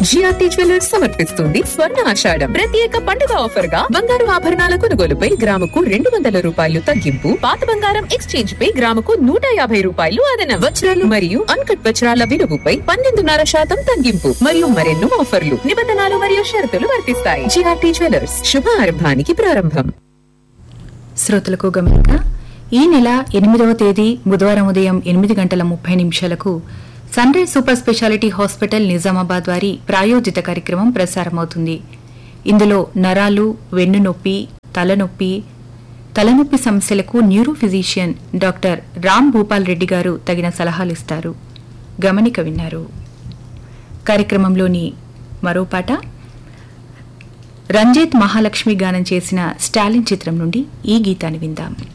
GRT jewellers సమర్పిస్తుంది స్వర్ణ ఆషాఢం ప్రత్యేక పండుగ ఆఫర్ గా బంగారు ఆభరణాల కొనుగోలుపై గ్రాముకు రెండు వందల రూపాయలు తగ్గింపు పాత బంగారం ఎక్స్చేంజ్ పై గ్రాముకు నూట యాభై రూపాయలు అదన వజ్రాలు మరియు అన్కట్ వజ్రాల విలువపై పన్నెండున్నర శాతం తగ్గింపు మరియు మరెన్నో ఆఫర్లు నిబంధనలు మరియు షరతులు వర్తిస్తాయి జిఆర్టీ జ్యువెలర్స్ శుభారంభానికి ప్రారంభం శ్రోతలకు గమనిక ఈ నెల ఎనిమిదవ తేదీ బుధవారం ఉదయం ఎనిమిది గంటల ముప్పై నిమిషాలకు sunrise super speciality hospital Nizamabad వారి ప్రాయోజిత కార్యక్రమం ప్రసారమవుతుంది ఇందులో నరాలు వెన్నునొప్పి తలనొప్పి తలనొప్పి సమస్యలకు neuro physician doctor Ram Bhupal Reddy garu తగిన సలహాలు ఇస్తారు గమనిక విన్నారు కార్యక్రమంలోని మరో పాట రంజిత్ మహాలక్ష్మి గానం చేసిన స్టాలిన్ చిత్రం నుండి ఈ గీతాన్ని విందాం